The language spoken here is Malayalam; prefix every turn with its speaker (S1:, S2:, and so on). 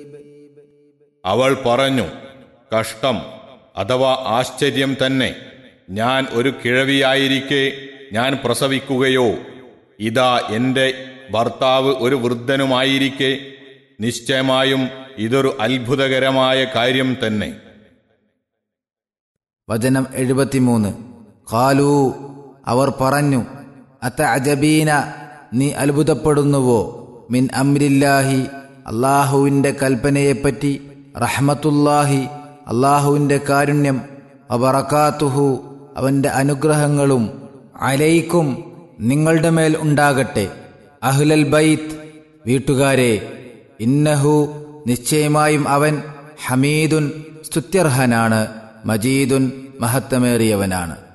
S1: അവൾ പറഞ്ഞു കഷ്ടം അഥവാ ആശ്ചര്യം തന്നെ ഞാൻ ഒരു കിഴവിയായിരിക്കെ ഞാൻ പ്രസവിക്കുകയോ ഇതാ എന്റെ ഭർത്താവ് ഒരു വൃദ്ധനുമായിരിക്കെ നിശ്ചയമായും ഇതൊരു അത്ഭുതകരമായ കാര്യം തന്നെ
S2: വചനം എഴുപത്തിമൂന്ന് ഖാലൂ അവർ പറഞ്ഞു അത്ത അജബീന നീ അത്ഭുതപ്പെടുന്നുവോ മിൻ അമ്രില്ലാഹി അള്ളാഹുവിൻ്റെ കൽപ്പനയെപ്പറ്റി റഹ്മത്തുല്ലാഹി അള്ളാഹുവിൻ്റെ കാരുണ്യം വബറക്കാത്തുഹു അവൻ്റെ അനുഗ്രഹങ്ങളും അലൈക്കും നിങ്ങളുടെ മേൽ ഉണ്ടാകട്ടെ അഹ്ലൽ ബൈത്ത് വീട്ടുകാരെ ഇന്നഹു നിശ്ചയമായും അവൻ ഹമീദുൻ സ്തുത്യർഹനാണ് മജീദുൻ മഹത്തമേറിയവനാണ്